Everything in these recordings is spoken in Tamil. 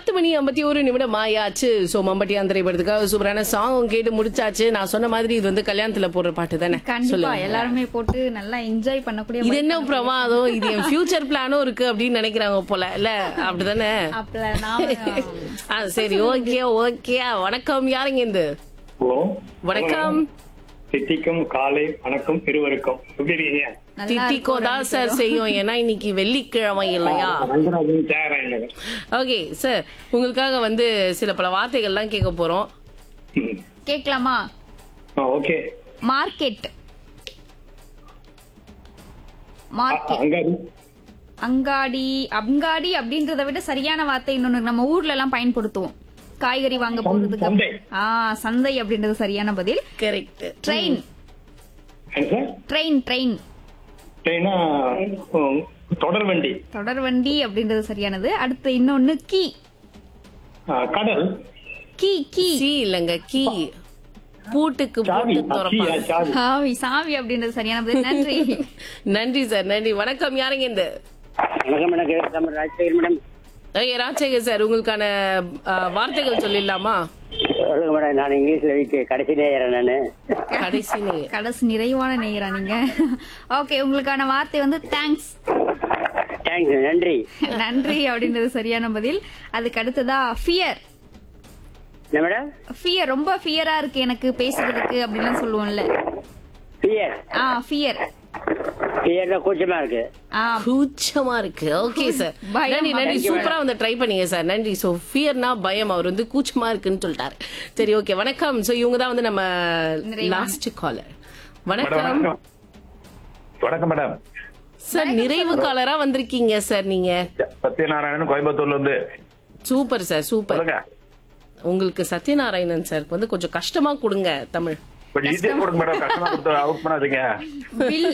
பத்து மணி ஐம்பத்தி ஒரு நிமிடம் ஆயாச்சு சோ மம்பட்டியான் திரைப்படத்துக்காக சூப்பரான சாங் கேட்டு முடிச்சாச்சு நான் சொன்ன மாதிரி இது வந்து கல்யாணத்துல போடுற பாட்டு தானே கண்டிப்பா சொல்லுங்க எல்லாருமே போட்டு நல்லா என்ஜாய் பண்ணக்கூடிய இது என்ன பிரமாதம் இது என் ஃபியூச்சர் பிளானும் இருக்கு அப்படின்னு நினைக்கிறாங்க போல இல்ல அப்படிதானே அப்பல நாம ஆ, சரி ஓகே ஓகே வணக்கம் யாருங்க இந்த ஹலோ வணக்கம் சித்திக்கும் காலை வணக்கம் இருவருக்கும் எப்படி இருக்கீங்க நல்லா திட்டிக்கோ தான் சார் செய்யும் ஏன்னா இன்னைக்கு வெள்ளிக்கிழமை இல்லையா ரங்கராஜன் தியாகராயன் நகர் ஓகே சார் உங்களுக்காக வந்து சில பல வார்த்தைகள்லாம் கேட்க போறோம் ம். கேட்கலாமா ஆ, ஓகே மார்க்கெட் அ- மார்க்கெட் அங்காடி அங்காடி அங்காடி அப்படின்றத விட சரியான வார்த்தை இன்னொன்னு நம்ம ஊர்ல எல்லாம் பயன்படுத்துவோம் காய்கறி வாங்க போறதுக்கு சந்தை. ஆ சந்தை அப்படின்றது சரியான பதில் கரெக்ட் ட்ரெயின் என்ன சார் ட்ரெயின் ட்ரெயின் ட்ரெயினா ம், தொடர் வண்டி தொடர்வண்டி அப்படின்றது சரியானது அடுத்து இன்னொன்னு கீ ஆ, கடல் கீ கீ சி இல்லங்க கீ பூட்டுக்கு சாவி பூட்டு ஆ, கீயா, திறப்பாங்க சாவி சாவி சாவி அப்படின்றது சரியான பதில் நன்றி நன்றி சார் நன்றி வணக்கம் யாருங்க இந்த வணக்கம் எனக்கு ராஜசேகர் மேடம் ஐயா, ராஜசேகர் சார் உங்களுக்கான ஆ, வார்த்தைகள் சொல்லிடலாமா சொல்லுங்க மேடம் நான் இங்கிலீஷ்ல வீக்கு கடைசி நேரம் நானு கடைசி நீங்க கடைசி நிறைவான நேயரா நீங்க ஓகே உங்களுக்கான வார்த்தை வந்து தேங்க்ஸ் தேங்க்ஸ் நன்றி நன்றி அப்படின்றது சரியான பதில் அதுக்கு அடுத்ததா ஃபியர் என்ன மேடம் ஃபியர் ரொம்ப ஃபியரா இருக்கு எனக்கு பேசுறதுக்கு அப்படின்லாம் சொல்லுவோம்ல பியர் ஆ ஃபியர் பியர் கூச்சமா இருக்கு ஆ கூச்சமா இருக்கு ஓகே சார் பயம் நன்றி நன்றி Thank you, சூப்பரா வந்து ட்ரை பண்ணீங்க சார் நன்றி சோ ஃபியர்னா பயம் அவர் வந்து கூச்சமா இருக்குன்னு சொல்லிட்டாரு சரி ஓகே வணக்கம் சோ இவங்க தான் வந்து நம்ம நிறைவான. லாஸ்ட் காலர் மேடம் வணக்கம் வணக்கம் வணக்கம் மேடம் சார் நிறைவு காலரா வந்திருக்கீங்க சார் நீங்க சத்யநாராயணன் கோயம்புத்தூர்ல இருந்து சூப்பர் சார் சூப்பர் சொல்லுங்க உங்களுக்கு சத்யநாராயணன் சார் வந்து கொஞ்சம் கஷ்டமா கொடுங்க தமிழ் கொஞ்சம் ஈஸியா கொடுங்க மேடம் கஷ்டமா கொடுத்து அவுட் பண்ணாதீங்க பில்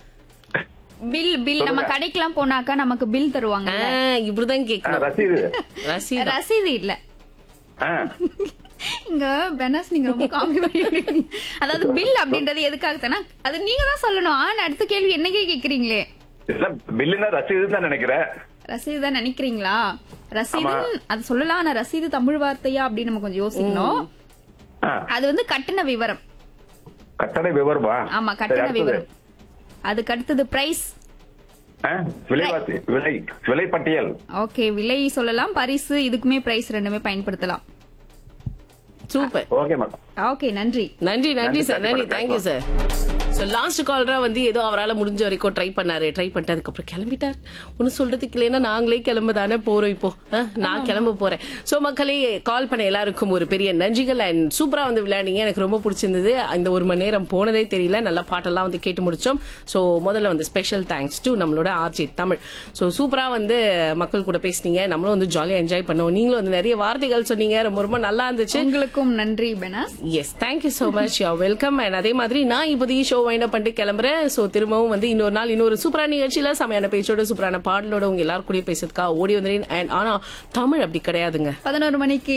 பில் பில் நம்ம கடைக்கெல்லாம் போனாக்கா நமக்கு பில் தருவாங்க ஆ, இப்படிதான் ஆ, கேட்கணும் ரசீது ரசீதா ரசீது இல்ல ஆ, இங்க பெனஸ் நீங்க ரொம்ப காமெடி பண்ணிருக்கீங்க அதாவது பில் அப்படின்றது எதுக்காக தானே அது நீங்க தான் சொல்லணும் ஆனா அடுத்த கேள்வி என்னைக்கே கேக்குறீங்களே இல்ல பில்லுனா ரசீது தான் நினைக்கிறேன் ரசீது தான் நினைக்கிறீங்களா ரசீது அது சொல்லலாம் ஆனா ரசீது தமிழ் வார்த்தையா அப்படின்னு நம்ம கொஞ்சம் யோசிக்கணும் ஆ, அது வந்து கட்டண விவரம் கட்டணை விவரமா ஆமா சரி, கட்டண அடுத்தது. விவரம் அதுக்கு அடுத்தது பிரைஸ் ஆ, விலைவாசி விலை விலை பட்டியல் ஓகே விலை சொல்லலாம் பரிசு இதுக்குமே பிரைஸ் ரெண்டுமே பயன்படுத்தலாம் சூப்பர் ஓகே மேடம் ஓகே நன்றி நன்றி நன்றி நன்றி, சார் நன்றி நன்றி, தேங்க்யூ சார் ஸோ லாஸ்ட் காலரா வந்து ஏதோ அவரால் முடிஞ்ச வரைக்கும் ட்ரை பண்ணாரு ட்ரை பண்ணிட்டு அதுக்கப்புறம் கிளம்பிட்டார் ஒன்றும் சொல்றதுக்கு இல்லைன்னா நாங்களே கிளம்ப தானே போறோம் இப்போ ஆ, நான் கிளம்ப போறேன் ஸோ மக்களே கால் பண்ண எல்லாருக்கும் ஒரு பெரிய நன்றிகள் அண்ட் சூப்பரா வந்து விளையாடிங்க எனக்கு ரொம்ப பிடிச்சிருந்தது இந்த ஒரு மணி நேரம் போனதே தெரியல நல்ல பாட்டெல்லாம் வந்து கேட்டு முடிச்சோம் ஸோ முதல்ல வந்து ஸ்பெஷல் தேங்க்ஸ் டு நம்மளோட ஆர்ஜி தமிழ் ஸோ சூப்பரா வந்து மக்கள் கூட பேசுனீங்க நம்மளும் வந்து ஜாலியாக என்ஜாய் பண்ணோம் நீங்களும் வந்து நிறைய வார்த்தைகள் சொன்னீங்க ரொம்ப ரொம்ப நல்லா இருந்துச்சு உங்களுக்கும் நன்றி Benaz S thank you so much you welcome and அதே மாதிரி நான் இப்போதைக்கு ஷோ வைண்ட் அப் பண்ணிட்டு கிளம்புறேன் ஸோ திரும்பவும் வந்து இன்னொரு நாள் இன்னொரு சூப்பரான நிகழ்ச்சியில செமையான பேச்சோட சூப்பரான பாடலோட உங்க எல்லாரும் கூட பேசுறதுக்காக ஓடி வந்துறேன் அண்ட் ஆனா தமிழ் அப்படி கிடையாதுங்க பதினோரு மணிக்கு